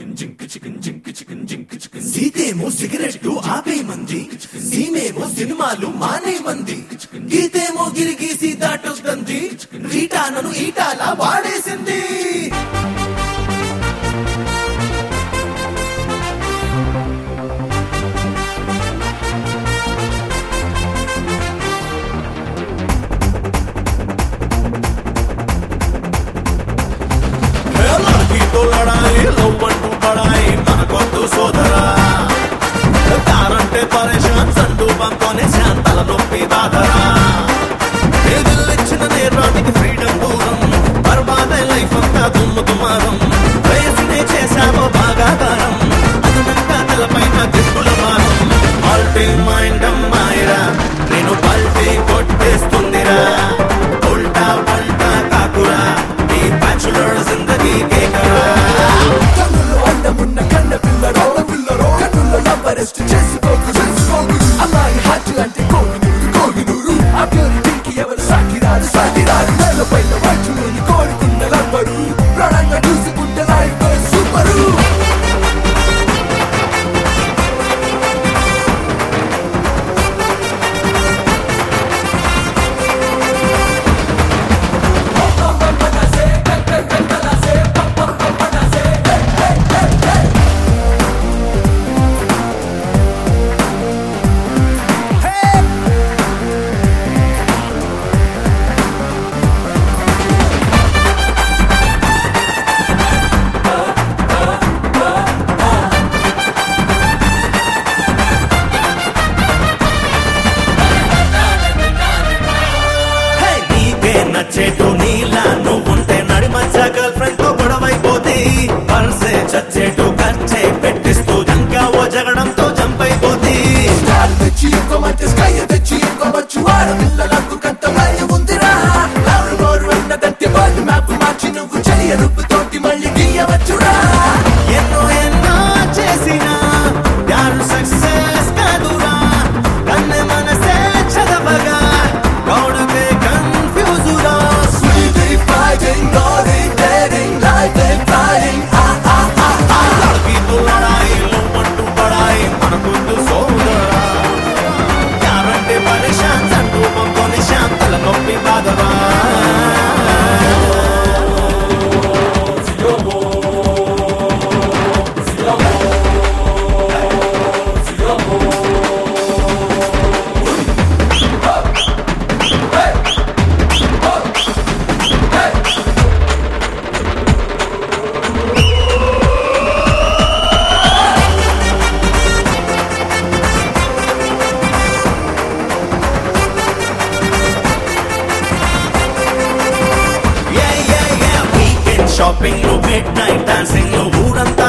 సీతేమో cigarette ఆపే మంది సీమేమో సినిమాలు మానే మంది గీతేమో గిరిగీసి దాటొస్తుంది రీటానను ఈటాలా వాడేసింది లड़कीతో లడాయి లవ్ అంటూ పడాయి మనకొద్దు సోదరా తారంటే పరేషాన్ సంటూ బంతోనే శాంతల నొప్పి బాధరా ఎదిలిచ్చిన నేరానికి ఫ్రీడమ్ దూరం బర్బాదై లైఫ్ అంతా దుమ్ము దుమారం వయసునే చేశావో బాగా దారం అదనంతా తలపైన దిక్కుల మారం ఆల్టీ మైండ్ అమ్మాయిరా నేను పల్టీ కొట్టేస్తుందిరా ఉల్టా పల్టా కాకురా ఈ బ్యాచులర్ జిందగీ కేకరా కన్నుల్లో అందమున్న కన్న పిల్లరో పిల్లరో కన్నుల్లో నంబరెస్ట్ చేసుకోకు చేసుకోకు అమ్మాయి హార్ట్ అంటే కోహినూరు కోహినూరు ఆ ప్యూరిటీకి ఎవరు సాకిరారు సాకిరారు నేల పైన వచ్చుని కోరుకున్న లంబరు ప్రాణంగా చూసుకుంటే లైఫ్ సూపరు హే, నీకే నచ్చేటు నీలా నువ్వుంటే నడిమచ్చ గర్ల్ ఫ్రెండ్ తో గొడవైపోతే పర్సే చచ్చేటు ఖర్చే పెట్టిస్తూ ఇంకా ఓ జగడంతో జంపైపోతే స్టార్ తెచ్చి ఇంకోమంటే స్కై తెచ్చి ఇంకోవచ్చు ఆడపిల్లలకు కంట భయం ఉందిరా ఎవరు గోరు అన్నదంటే వాళ్ళు మ్యాప్ మార్చి నువ్వు చెయ్య రుబ్బుతోటి మళ్ళీ గీయవచ్చురా ఎన్నో ఎన్నో చేసినా యారు సక్సెస్ కాదురా కన్నె మనసే చదవగా గౌడవే కన్ఫ్యూజురా Sweetie fighting, darling, daring, life and flying. Ah, ah, ah, ah. లड़कीతో లడాయి లోపంటూ పడాయి మనకొద్దు సోదరా యారంటే పరేషాన్ సంటూపంతో నిశాంతల నొప్పి బాధరా weekend shopping midnight dancing ఊరంతా